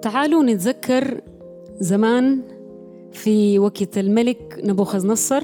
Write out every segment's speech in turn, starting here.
تعالوا نتذكر زمان في وقت الملك نبوخذ نصر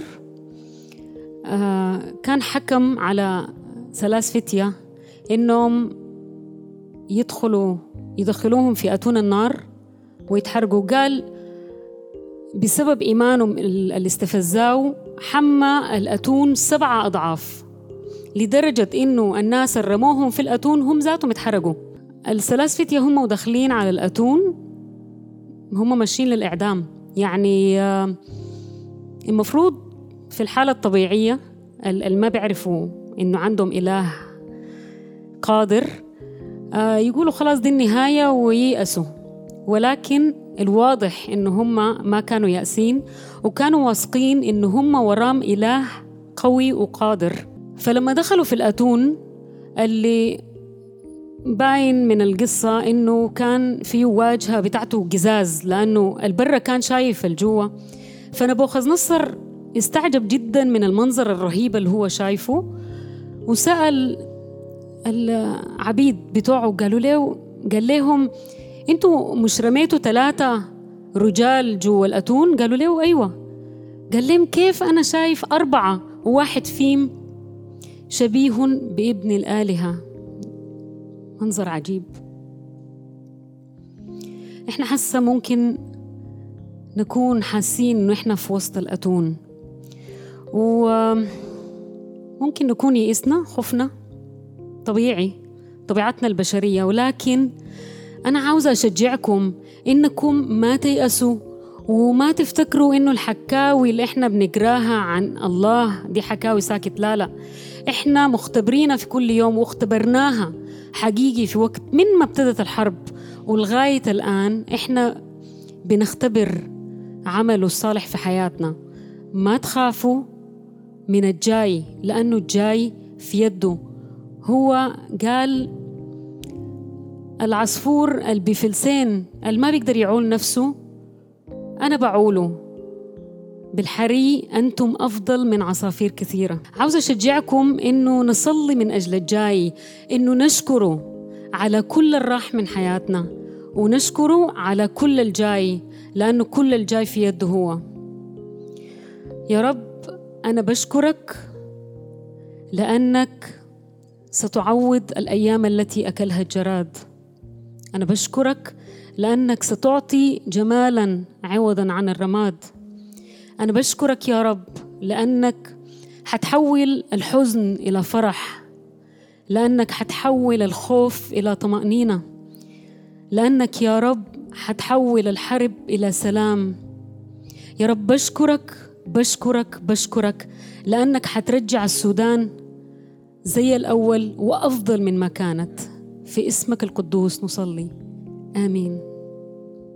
آه كان حكم على ثلاث فتية إنهم يدخلوا يدخلوهم في أتون النار ويتحرقوا قال بسبب إيمانهم اللي استفزاه حمى الأتون سبعة أضعاف لدرجة إنه الناس اللي رموهم في الأتون هم ذاتهم اتحرقوا الثلاث فتية هم وداخلين على الأتون هم ماشيين للإعدام يعني آه، المفروض في الحالة الطبيعية اللي ما بيعرفوا إنه عندهم إله قادر آه، يقولوا خلاص دي النهاية وييأسوا ولكن الواضح إنه هم ما كانوا يأسين وكانوا واثقين إنه هم ورام إله قوي وقادر فلما دخلوا في الأتون اللي باين من القصة إنه كان في واجهة بتاعته قزاز لأنه البرة كان شايف الجوا فنبوخذ نصر استعجب جدا من المنظر الرهيب اللي هو شايفه وسأل العبيد بتوعه قالوا له قال لهم انتوا مش رميتوا ثلاثة رجال جوا الأتون قالوا له أيوة قال لهم كيف أنا شايف أربعة وواحد فيهم شبيه بابن الآلهة منظر عجيب احنا حاسة ممكن نكون حاسين انه احنا في وسط الأتون وممكن نكون يئسنا خفنا طبيعي طبيعتنا البشرية ولكن أنا عاوزة أشجعكم إنكم ما تيأسوا وما تفتكروا إنه الحكاوي اللي إحنا بنقراها عن الله دي حكاوي ساكت لا لا إحنا مختبرينها في كل يوم واختبرناها حقيقي في وقت من ما ابتدت الحرب ولغاية الآن إحنا بنختبر عمله الصالح في حياتنا ما تخافوا من الجاي لأنه الجاي في يده هو قال العصفور اللي بفلسين اللي ما بيقدر يعول نفسه أنا بعوله بالحري أنتم أفضل من عصافير كثيرة عاوزة أشجعكم إنه نصلي من أجل الجاي إنه نشكره على كل الراح من حياتنا ونشكره على كل الجاي لأنه كل الجاي في يده هو يا رب أنا بشكرك لأنك ستعوض الأيام التي أكلها الجراد أنا بشكرك لأنك ستعطي جمالا عوضا عن الرماد أنا بشكرك يا رب لأنك حتحول الحزن إلى فرح لأنك حتحول الخوف إلى طمأنينة لأنك يا رب حتحول الحرب إلى سلام يا رب بشكرك بشكرك بشكرك لأنك حترجع السودان زي الأول وأفضل من ما كانت في اسمك القدوس نصلي آمين